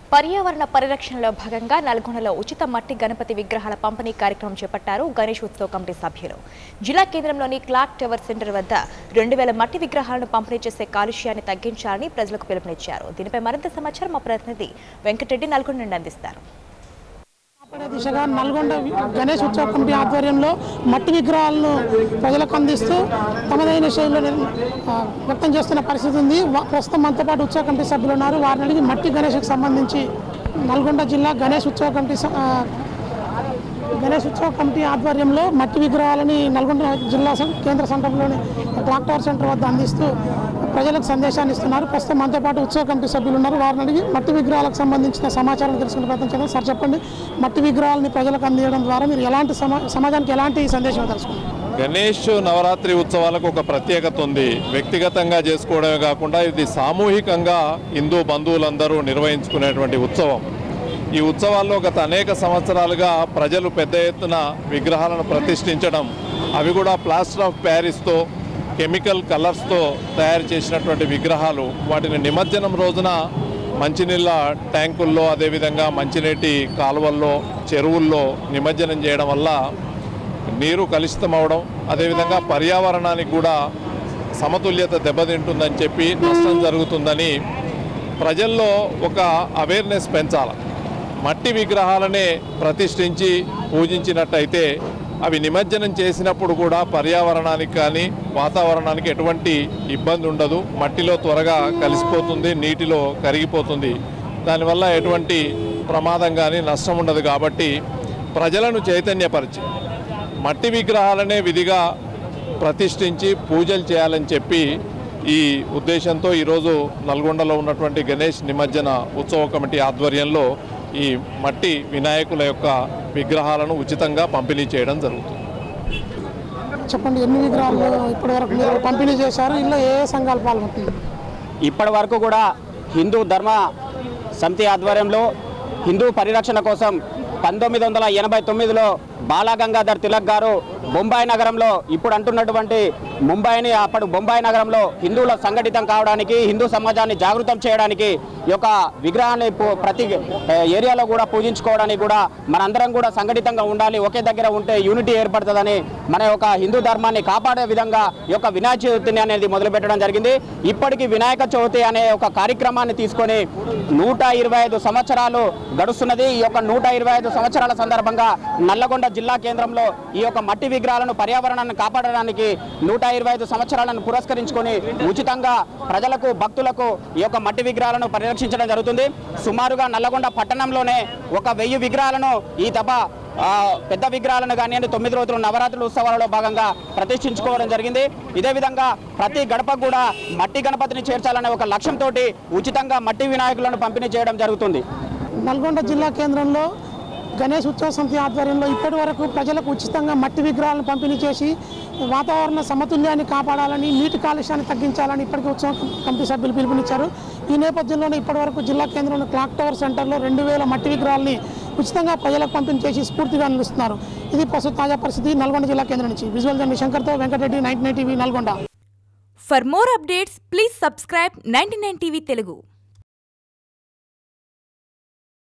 పర్యావరణ పరిరక్షణలో భాగంగా నల్గొండలో ఉచిత మట్టి గణపతి విగ్రహాల పంపిణీ కార్యక్రమం చేపట్టారు గణేష్ ఉత్సవ కమిటీ సభ్యులు జిల్లా కేంద్రంలోని క్లాక్ టవర్ సెంటర్ వద్ద రెండు వేల మట్టి విగ్రహాలను పంపిణీ చేసే కాలుష్యాన్ని తగ్గించాలని ప్రజలకు పిలుపునిచ్చారు దీనిపై మరింత సమాచారం మా ప్రతినిధి వెంకటరెడ్డి నల్గొండ నుండి అందిస్తారు కాపాడే దిశగా నల్గొండ వి- గణేష్ ఉత్సవ కమిటీ ఆధ్వర్యంలో మట్టి విగ్రహాలను ప్రజలకు అందిస్తూ తమదైన శైలిలో నిర్- ఆ, వ్యక్తం చేస్తున్న పరిస్థితి ఉంది వా- ప్రస్తుతం మనతో పాటు ఉత్సవ కమిటీ సభ్యులు ఉన్నారు వారిని అడిగి మట్టి గణేష్కి సంబంధించి నల్గొండ జిల్లా గణేష్ ఉత్సవ కమిటీ స- ఆ, గణేష్ ఉత్సవ కమిటీ ఆధ్వర్యంలో మట్టి విగ్రహాలని నల్గొండ జిల్లా సం- కేంద్ర సెంటర్లోని క్లాక్ టవర్ సెంటర్ వద్ద అందిస్తూ ప్రజలకు సందేశాన్ని ఇస్తున్నారు ప్రస్తుతం మనతో పాటు ఉత్సవ కమిటీ సభ్యులు ఉన్నారు వారిని అడిగి మట్టి విగ్రహాలకు సంబంధించిన సమాచారం తెలుసుకునే ప్రయత్నం చేద్దాం సార్ చెప్పండి మట్టి విగ్రహాలని ప్రజలకు అందించడం ద్వారా మీరు ఎలాంటి సమా సమాజానికి ఎలాంటి సందేశం తెలుసుకున్నారు గణేష్ నవరాత్రి ఉత్సవాలకు ఒక ప్రత్యేకత ఉంది వ్యక్తిగతంగా చేసుకోవడమే కాకుండా ఇది సామూహికంగా హిందూ బంధువులందరూ నిర్వహించుకునేటువంటి ఉత్సవం ఈ ఉత్సవాల్లో గత అనేక సంవత్సరాలుగా ప్రజలు పెద్ద ఎత్తున విగ్రహాలను ప్రతిష్ఠించడం అవి కూడా ప్లాస్టర్ ఆఫ్ ప్యారిస్తో కెమికల్ కలర్స్తో తయారు చేసినటువంటి విగ్రహాలు వాటిని నిమజ్జనం రోజున మంచినీళ్ళ ట్యాంకుల్లో అదేవిధంగా మంచినీటి కాలువల్లో చెరువుల్లో నిమజ్జనం చేయడం వల్ల నీరు కలుషితం అవడం అదేవిధంగా పర్యావరణానికి కూడా సమతుల్యత దెబ్బతింటుందని చెప్పి నష్టం జరుగుతుందని ప్రజల్లో ఒక అవేర్నెస్ పెంచాలి మట్టి విగ్రహాలనే ప్రతిష్ఠించి పూజించినట్టయితే అవి నిమజ్జనం చేసినప్పుడు కూడా పర్యావరణానికి కానీ వాతావరణానికి ఎటువంటి ఇబ్బంది ఉండదు మట్టిలో త్వరగా కలిసిపోతుంది నీటిలో కరిగిపోతుంది దానివల్ల ఎటువంటి ప్రమాదం కానీ నష్టం ఉండదు కాబట్టి ప్రజలను చైతన్యపరిచి మట్టి విగ్రహాలనే విధిగా ప్రతిష్ఠించి పూజలు చేయాలని చెప్పి ఈ ఉద్దేశంతో ఈరోజు నల్గొండలో ఉన్నటువంటి గణేష్ నిమజ్జన ఉత్సవ కమిటీ ఆధ్వర్యంలో ఈ మట్టి వినాయకుల యొక్క విగ్రహాలను ఉచితంగా పంపిణీ చేయడం జరుగుతుంది చెప్పండి ఎన్ని విగ్రహాలు ఇప్పటివరకు మీరు పంపిణీ చేశారు ఇందులో ఏ ఏ సంఘాలు పాల్గొంటున్నారు ఇప్పటి వరకు కూడా హిందూ ధర్మ సమితి ఆధ్వర్యంలో హిందూ పరిరక్షణ కోసం పంతొమ్మిది వందల ఎనభై తొమ్మిదిలో బాలగంగాధర్ తిలక్ గారు బొంబాయి నగరంలో ఇప్పుడు అంటున్నటువంటి ముంబైని అప్పుడు బొంబాయి నగరంలో హిందువుల సంఘటితం కావడానికి హిందూ సమాజాన్ని జాగృతం చేయడానికి ఈ యొక్క విగ్రహాన్ని పు- ప్రతి ఏ, ఏరియాలో కూడా పూజించుకోవడానికి కూడా మనందరం కూడా సంఘటితంగా ఉండాలి ఒకే దగ్గర ఉంటే యూనిటీ ఏర్పడుతుందని మన యొక్క హిందూ ధర్మాన్ని కాపాడే విధంగా ఈ యొక్క వినాయక చవితిని అనేది మొదలుపెట్టడం జరిగింది ఇప్పటికీ వినాయక చవితి అనే ఒక కార్యక్రమాన్ని తీసుకొని నూట ఇరవై ఐదు సంవత్సరాలు గడుస్తున్నది ఈ యొక్క నూట ఇరవై ఐదు సంవత్సరాల సందర్భంగా నల్లగొండ జిల్లా కేంద్రంలో ఈ యొక్క మట్టి విగ్రహాలను పర్యావరణాన్ని కాపాడడానికి నూట ఇరవై ఐదు సంవత్సరాలను పురస్కరించుకొని ఉచితంగా ప్రజలకు భక్తులకు ఈ యొక్క మట్టి విగ్రహాలను పరిరక్షించడం జరుగుతుంది సుమారుగా నల్లగొండ పట్టణంలోనే ఒక వెయ్యి విగ్రహాలను ఈ తప ఆ, పెద్ద విగ్రహాలను కానివ్వండి తొమ్మిది రోజులు నవరాత్రుల ఉత్సవాలలో భాగంగా ప్రతిష్ఠించుకోవడం జరిగింది ఇదే విధంగా ప్రతి గడపకు కూడా మట్టి గణపతిని చేర్చాలనే ఒక లక్ష్యంతో ఉచితంగా మట్టి వినాయకులను పంపిణీ చేయడం జరుగుతుంది నల్గొండ జిల్లా కేంద్రంలో గణేష్ ఉత్సవ సమితి ఆధ్వర్యంలో ఇప్పటి వరకు ప్రజలకు ఉచితంగా మట్టి విగ్రహాలను పంపిణీ చేసి వాతావరణ సమతుల్యాన్ని కాపాడాలని నీటి కాలుష్యాన్ని తగ్గించాలని ఇప్పటికీ ఉత్సవ కమిటీ సభ్యులు పిలుపునిచ్చారు ఈ నేపథ్యంలోనే ఇప్పటి వరకు జిల్లా కేంద్రంలో క్లాక్ టవర్ సెంటర్లో రెండు వేల మట్టి విగ్రహాలని ఉచితంగా ప్రజలకు పంపిణీ చేసి స్ఫూర్తిగా నిలుస్తున్నారు ఇది ప్రస్తుత తాజా పరిస్థితి నల్గొండ జిల్లా కేంద్రం నుంచి విజువల్ జర్నీ శంకర్తో Venkatareddy ninety nine TV Nalgonda For more updates, please subscribe 99 TV Telugu.